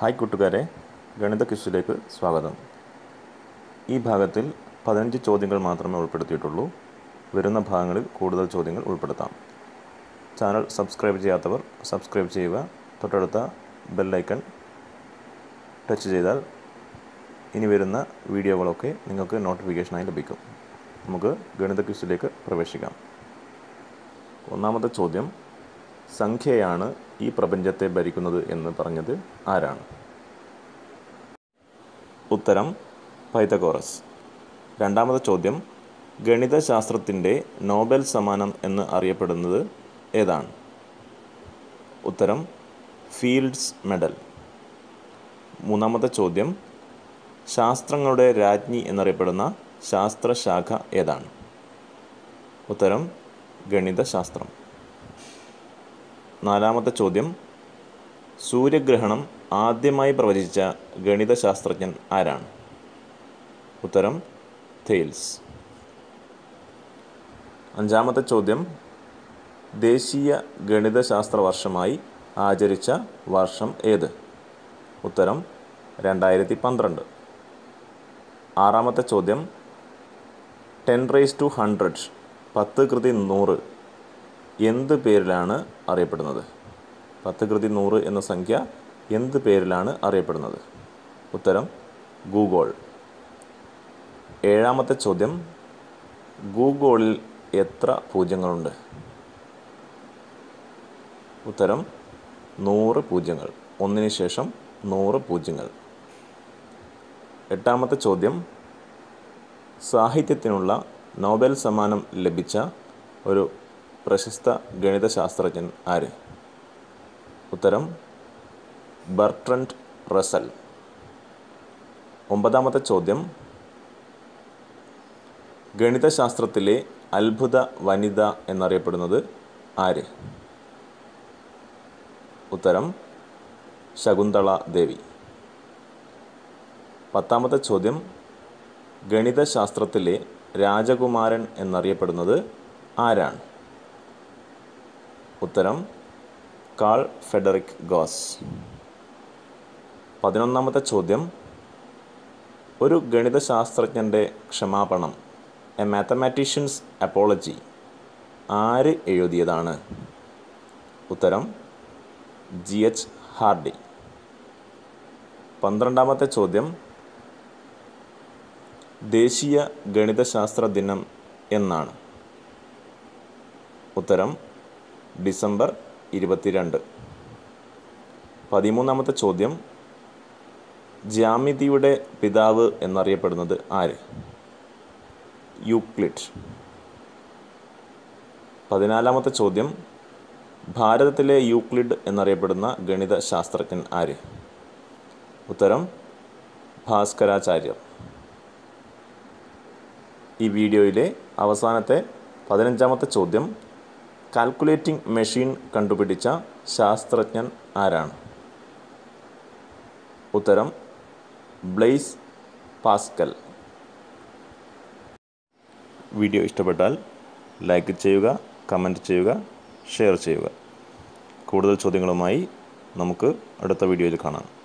hi കൂട്ടുകാരെ ഗണിത ക്വിസിലേക്ക് സ്വാഗതം ഈ ഭാഗത്തിൽ പതിനഞ്ച് ചോദ്യങ്ങൾ മാത്രമേ ഉൾപ്പെടുത്തിയിട്ടുള്ളൂ വരുന്ന ഭാഗങ്ങളിൽ കൂടുതൽ ചോദ്യങ്ങൾ ഉൾപ്പെടുത്താം ചാനൽ സബ്സ്ക്രൈബ് ചെയ്യാത്തവർ സബ്സ്ക്രൈബ് ചെയ്യുക തൊട്ടടുത്ത ബെല്ലൈക്കൺ ടച്ച് ചെയ്താൽ ഇനി വരുന്ന വീഡിയോകളൊക്കെ നിങ്ങൾക്ക് നോട്ടിഫിക്കേഷനായി ലഭിക്കും നമുക്ക് ഗണിത ക്വിസിലേക്ക് പ്രവേശിക്കാം ഒന്നാമത്തെ ചോദ്യം സംഖ്യയാണ് ഈ പ്രപഞ്ചത്തെ ഭരിക്കുന്നത് എന്ന് പറഞ്ഞത് ആരാണ് ഉത്തരം പൈതഗോറസ് രണ്ടാമത്തെ ചോദ്യം ഗണിതശാസ്ത്രത്തിൻ്റെ നോബൽ സമ്മാനം എന്ന് അറിയപ്പെടുന്നത് ഏതാണ് ഉത്തരം ഫീൽഡ്സ് മെഡൽ മൂന്നാമത്തെ ചോദ്യം ശാസ്ത്രങ്ങളുടെ രാജ്ഞി എന്നറിയപ്പെടുന്ന ശാസ്ത്രശാഖ ഏതാണ് ഉത്തരം ഗണിതശാസ്ത്രം നാലാമത്തെ ചോദ്യം സൂര്യഗ്രഹണം ആദ്യമായി പ്രവചിച്ച ഗണിതശാസ്ത്രജ്ഞൻ ആരാണ് ഉത്തരം തെയിൽസ് അഞ്ചാമത്തെ ചോദ്യം ദേശീയ ഗണിതശാസ്ത്ര വർഷമായി ആചരിച്ച വർഷം ഏത് ഉത്തരം രണ്ടായിരത്തി പന്ത്രണ്ട് ആറാമത്തെ ചോദ്യം ടെൻ റേസ് ടു ഹൺഡ്രഡ് പത്ത് കൃതി നൂറ് എന്ത് പേരിലാണ് അറിയപ്പെടുന്നത് പത്ത് കൃതി നൂറ് എന്ന സംഖ്യ എന്ത് പേരിലാണ് അറിയപ്പെടുന്നത് ഉത്തരം ഗൂഗോൾ ഏഴാമത്തെ ചോദ്യം ഗൂഗോളിൽ എത്ര പൂജ്യങ്ങളുണ്ട് ഉത്തരം നൂറ് പൂജ്യങ്ങൾ ഒന്നിന് ശേഷം നൂറ് പൂജ്യങ്ങൾ എട്ടാമത്തെ ചോദ്യം സാഹിത്യത്തിനുള്ള നോബൽ സമ്മാനം ലഭിച്ച ഒരു പ്രശസ്ത ഗണിതശാസ്ത്രജ്ഞൻ ആര് ഉത്തരം ബർട്രൻഡ് റസൽ ഒമ്പതാമത്തെ ചോദ്യം ഗണിതശാസ്ത്രത്തിലെ അത്ഭുത വനിത എന്നറിയപ്പെടുന്നത് ആര് ഉത്തരം ശകുന്തള ദേവി പത്താമത്തെ ചോദ്യം ഗണിതശാസ്ത്രത്തിലെ രാജകുമാരൻ എന്നറിയപ്പെടുന്നത് ആരാണ് ഉത്തരം കാൾ ഫെഡറിക് ഗോസ് പതിനൊന്നാമത്തെ ചോദ്യം ഒരു ഗണിതശാസ്ത്രജ്ഞൻ്റെ ക്ഷമാപണം എ മാത്തമാറ്റീഷ്യൻസ് അപ്പോളജി ആര് എഴുതിയതാണ് ഉത്തരം ജി എച്ച് ഹാർഡി പന്ത്രണ്ടാമത്തെ ചോദ്യം ദേശീയ ഗണിതശാസ്ത്ര ദിനം എന്നാണ് ഉത്തരം ഡിസംബർ ഇരുപത്തിരണ്ട് പതിമൂന്നാമത്തെ ചോദ്യം ജ്യാമിതിയുടെ പിതാവ് എന്നറിയപ്പെടുന്നത് ആര് യൂക്ലിഡ് പതിനാലാമത്തെ ചോദ്യം ഭാരതത്തിലെ യൂക്ലിഡ് എന്നറിയപ്പെടുന്ന ഗണിത ശാസ്ത്രജ്ഞൻ ആര് ഉത്തരം ഭാസ്കരാചാര്യർ ഈ വീഡിയോയിലെ അവസാനത്തെ പതിനഞ്ചാമത്തെ ചോദ്യം കാൽക്കുലേറ്റിംഗ് മെഷീൻ കണ്ടുപിടിച്ച ശാസ്ത്രജ്ഞൻ ആരാണ് ഉത്തരം ബ്ലെയ്സ് പാസ്കൽ വീഡിയോ ഇഷ്ടപ്പെട്ടാൽ ലൈക്ക് ചെയ്യുക കമൻറ്റ് ചെയ്യുക ഷെയർ ചെയ്യുക കൂടുതൽ ചോദ്യങ്ങളുമായി നമുക്ക് അടുത്ത വീഡിയോയിൽ കാണാം